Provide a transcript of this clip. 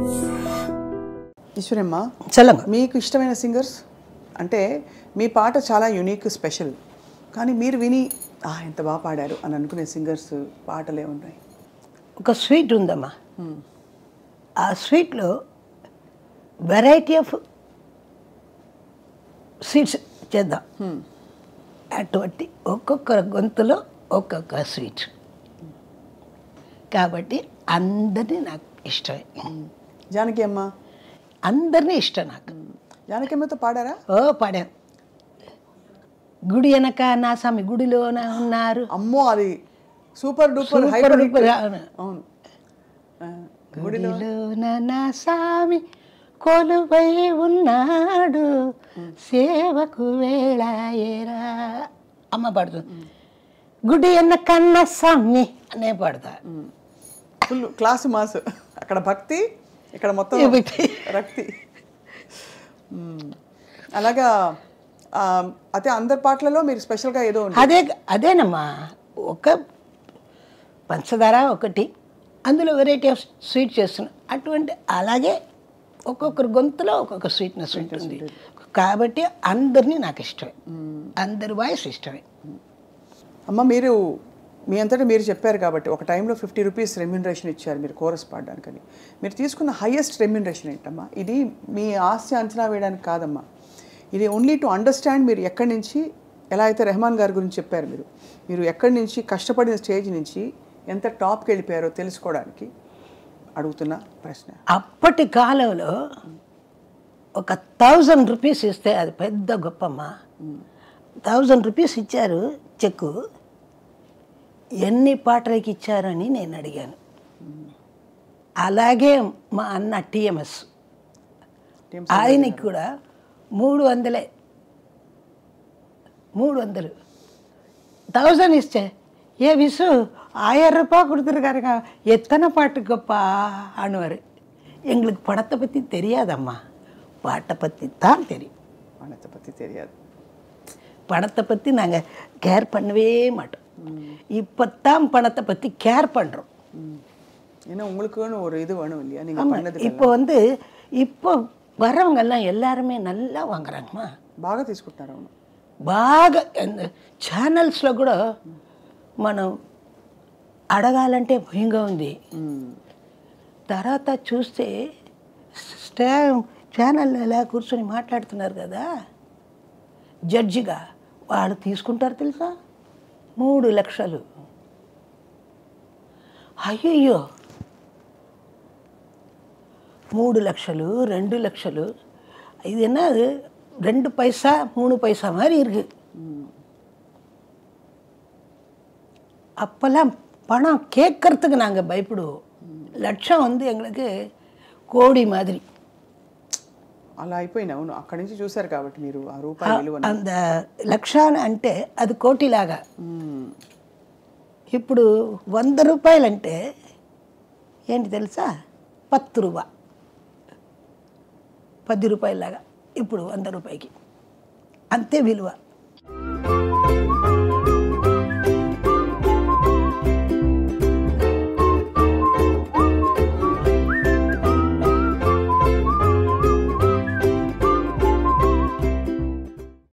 ఈశ్వరమ్మ சொல்லுங்க మీకు ఇష్టమైన సింగర్స్ అంటే మీ పాట చాలా యునిక్ స్పెషల్ కానీ మీరు విని ఆ ఎంత బాగా పాడారు అని అనుకునే సింగర్స్ పాటలే ఉన్నాయి ఒక స్వీట్ ఉందమ్మా ఆ స్వీట్లో వెరైటీ ఆఫ్ స్వీట్స్ చేద్దాం అటువంటి ఒక్కొక్క గొంతులో ఒక్కొక్క స్వీట్ కాబట్టి అందరినీ నాకు ఇష్టమే జానకి అమ్మ అందరినీ ఇష్టం నాకు జానకి అమ్మతో పాడారా ఓ పాడాను గుడి వెనక నా స్వామి గుడిలోన ఉన్నారు అమ్మో అది super duper super hyper duper అవును. అవును ఆ, గుడిలో గుడిలోన నా స్వామి కొలువై ఉన్నాడు సేవకు వేళాయేరా అమ్మ పాడుతుంది గుడి అన్న కన్న స్వామి అనే పాడతా ఫుల్ క్లాస్ మాస్ అక్కడ భక్తి ఇక్కడ మొత్తం ఈ భక్తి. రక్తి మ్మ్. అలాగా ఆ, అయితే అందరి పాటలలో మీరు స్పెషల్గా ఏదో ఉంటుంది అదే అదేనమ్మా ఒక పంచదార ఒకటి అందులో వెరైటీ ఆఫ్ స్వీట్ చేస్తున్నాం అటువంటి అలాగే ఒక్కొక్కరి గొంతులో ఒక్కొక్క స్వీట్నెస్ ఉంటుంది కాబట్టి అందరినీ నాకు ఇష్టమే అందరి వాయిస్ ఇష్టమే అమ్మ మీరు మీ అంతటా మీరు చెప్పారు కాబట్టి ఒక టైంలో ఫిఫ్టీ రూపీస్ రెమ్యూనరేషన్ ఇచ్చారు మీరు కోరస్ పాడడానికని మీరు తీసుకున్న హైయెస్ట్ రెమ్యూనరేషన్ ఏంటమ్మా ఇది మీ ఆస్తి అంచనా వేయడానికి కాదమ్మా ఇది ఓన్లీ టు అండర్స్టాండ్ మీరు ఎక్కడి నుంచి ఎలా అయితే రెహమాన్ గారి గురించి చెప్పారు మీరు మీరు ఎక్కడి నుంచి కష్టపడిన స్టేజ్ నుంచి ఎంత టాప్కి వెళ్ళిపోయారో తెలుసుకోవడానికి అడుగుతున్న ప్రశ్న అప్పటి కాలంలో ఒక థౌజండ్ రూపీస్ ఇస్తే అది పెద్ద గొప్పమ్మ థౌజండ్ రూపీస్ ఇచ్చారు చెక్కు ఎన్ని పాటలకి ఇచ్చారని నేను అడిగాను అలాగే మా అన్న టిఎంఎస్ TMS ఆయనకి కూడా మూడు వందలే మూడు వందలు தௌசண்ட் இஸ்டே ஏ விசு ஆயிரம் ரூபாய் கொடுத்துருக்காருங்க எத்தனை பாட்டு கப்பா ஆணுவார் எங்களுக்கு படத்தை பற்றி தெரியாதம்மா பாட்டை பற்றி தான் தெரியும் பணத்தை பற்றி தெரியாது பணத்தை பற்றி நாங்கள் கேர் பண்ணவே மாட்டோம் இப்போ தான் பணத்தை பற்றி கேர் பண்ணுறோம் ம். ஏன்னா உங்களுக்குன்னு ஒரு இது வேணும் இல்லையா நீங்கள் பண்ணதுக்கு இப்போ வந்து இப்போ வரவங்கெல்லாம் எல்லாருமே நல்லா வாங்குறாங்கம்மா బాగా తీసుకుంటున్నారు అవును బాగా ఛానల్స్లో కూడా మనం అడగాలంటే భయంగా ఉంది మ్మ్. తర్వాత చూస్తే స్టా ఛానల్ ఎలా కూర్చొని మాట్లాడుతున్నారు కదా జడ్జిగా వాళ్ళు తీసుకుంటారు తెలుసా మూడు లక్షలు అయ్యయ్యో మూడు లక్షలు రెండు లక్షలు இது என்ன அது ரெண்டு பைசா மூணு பைசா மாதிரி இருக்கு அப்போல்லாம் பணம் கேட்கறதுக்கு நாங்கள் பயப்படுவோம் லட்சம் வந்து எங்களுக்கு கோடி மாதிரி అలా అయిపోయింది అవును అక్కడి నుంచి చూశారు కాబట్టి మీరు ఆ రూపాయి విలువను అంద లక్షాన్ని అంటే అది కోటిలాగా మ్మ్. ఇప్పుడు వంద రూపాయలంటే ఏంటి తెలుసా పత్తు రూపా పది రూపాయలాగా ఇప్పుడు వంద రూపాయికి అంతే విలువ